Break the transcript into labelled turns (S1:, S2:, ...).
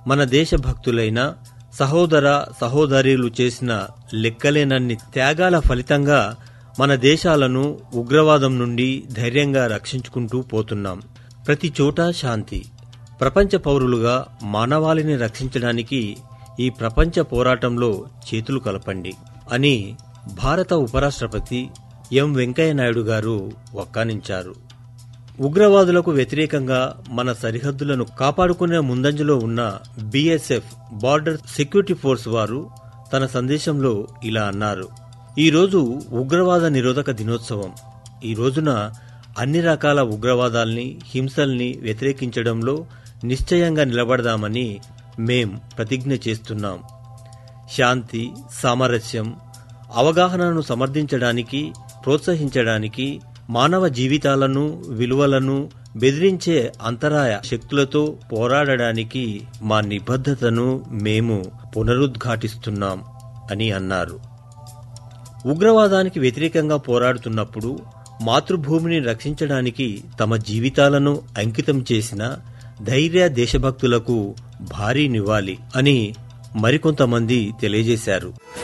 S1: మన దేశభక్తులైన సహోదర సహోదరీలు చేసిన లెక్కలేనన్ని త్యాగాల ఫలితంగా మన దేశాలను ఉగ్రవాదం నుండి ధైర్యంగా రక్షించుకుంటూ పోతున్నాం ప్రతి చోట శాంతి ప్రపంచ పౌరులుగా మానవాళిని రక్షించడానికి ఈ ప్రపంచ పోరాటంలో చేతులు కలపండి అని భారత ఉపరాష్ట్రపతి ఎం వెంకయ్యనాయుడు గారు వక్కానించారు ఉగ్రవాదులకు వ్యతిరేకంగా మన సరిహద్దులను కాపాడుకునే ముందంజలో ఉన్న బీఎస్ఎఫ్ బార్డర్ సెక్యూరిటీ ఫోర్స్ వారు తన సందేశంలో ఇలా అన్నారు ఈరోజు ఉగ్రవాద నిరోధక దినోత్సవం ఈ రోజున అన్ని రకాల ఉగ్రవాదాల్ని హింసల్ని వ్యతిరేకించడంలో నిశ్చయంగా నిలబడదామని మేం ప్రతిజ్ఞ చేస్తున్నాం శాంతి సామరస్యం అవగాహనను సమర్థించడానికి ప్రోత్సహించడానికి మానవ జీవితాలను విలువలను బెదిరించే అంతరాయ శక్తులతో పోరాడడానికి మా నిబద్ధతను మేము పునరుద్ఘాటిస్తున్నాం అని అన్నారు ఉగ్రవాదానికి వ్యతిరేకంగా పోరాడుతున్నప్పుడు మాతృభూమిని రక్షించడానికి తమ జీవితాలను అంకితం చేసిన ధైర్య దేశభక్తులకు భారీ నివాళి అని మరికొంతమంది తెలియజేశారు